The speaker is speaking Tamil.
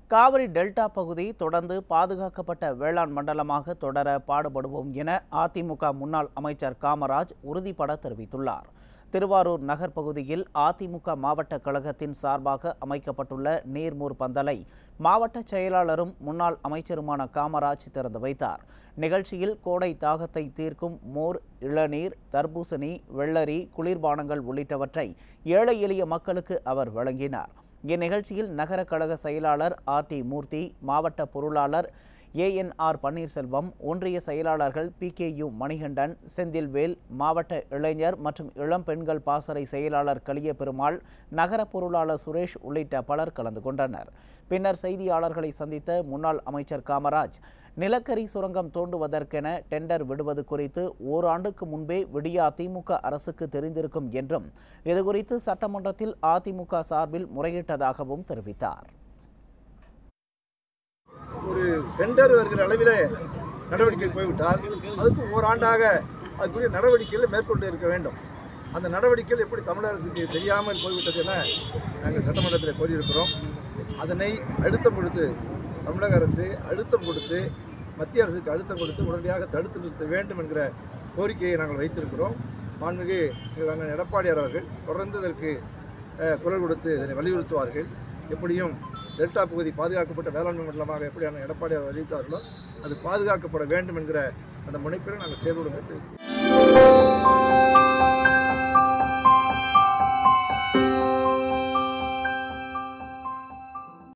காவிரி டெல்டா பகுதி தொடர்ந்து பாதுகாக்கப்பட்ட வேளாண் மண்டலமாக தொடர பாடுபடுவோம் என அதிமுக முன்னாள் அமைச்சர் காமராஜ் உறுதிபட தெரிவித்துள்ளார் திருவாரூர் நகர் பகுதியில் அதிமுக மாவட்ட கழகத்தின் சார்பாக அமைக்கப்பட்டுள்ள நீர்மூர் பந்தலை மாவட்ட செயலாளரும் முன்னாள் அமைச்சருமான காமராஜ் திறந்து வைத்தார் நிகழ்ச்சியில் கோடை தாகத்தை தீர்க்கும் மோர் இளநீர் தர்பூசணி வெள்ளரி குளிர்பானங்கள் உள்ளிட்டவற்றை ஏழை எளிய மக்களுக்கு அவர் வழங்கினார் இந்நிகழ்ச்சியில் நகர கழக செயலாளர் ஆர் டி மூர்த்தி மாவட்ட பொருளாளர் ஏஎன்ஆர் பன்னீர்செல்வம் ஒன்றிய செயலாளர்கள் P K U Manikandan Senthilvel மாவட்ட இளைஞர் மற்றும் இளம் பெண்கள் பாசறை செயலாளர் கலிய பெருமாள் நகர பொருளாளர் சுரேஷ் உள்ளிட்ட பலர் கலந்து கொண்டனர் பின்னர் செய்தியாளர்களை சந்தித்த முன்னாள் அமைச்சர் காமராஜ் நிலக்கரி சுரங்கம் தோண்டுவதற்கென டெண்டர் விடுவது குறித்து ஓராண்டுக்கு முன்பே விடியா திமுக அரசுக்கு தெரிந்திருக்கும் என்றும் இதுகுறித்து சட்டமன்றத்தில் அதிமுக சார்பில் முறையிட்டதாகவும் தெரிவித்தார் ஒரு டெண்டர் வருகிற அளவில் நடவடிக்கை போய்விட்டால் அதுக்கு ஓராண்டாக அதுக்குரிய நடவடிக்கைகள் மேற்கொண்டு இருக்க வேண்டும் அந்த நடவடிக்கைகள் எப்படி தமிழக அரசுக்கு தெரியாமல் போய்விட்டது என நாங்கள் சட்டமன்றத்தில் கோரியிருக்கிறோம் அதனை அழுத்தம் கொடுத்து தமிழக அரசு அழுத்தம் கொடுத்து மத்திய அரசுக்கு அழுத்தம் கொடுத்து உடனடியாக தடுத்து நிறுத்த வேண்டும் என்கிற கோரிக்கையை நாங்கள் வைத்திருக்கிறோம் மாண்புமிகு எங்கள் அண்ணன் எடப்பாடியார் அவர்கள் தொடர்ந்து இதற்கு அஹ், குரல் கொடுத்து இதனை வலியுறுத்துவார்கள் எப்படியும் டெல்டா பகுதி பாதுகாக்கப்பட்ட வேளாண்மை மண்டலமாக எப்படியான எடப்பாடியார் அறிவித்தார்களோ அது பாதுகாக்கப்பட வேண்டும் என்கிற அந்த முனைப்பில் நாங்கள் செயல்படும் என்று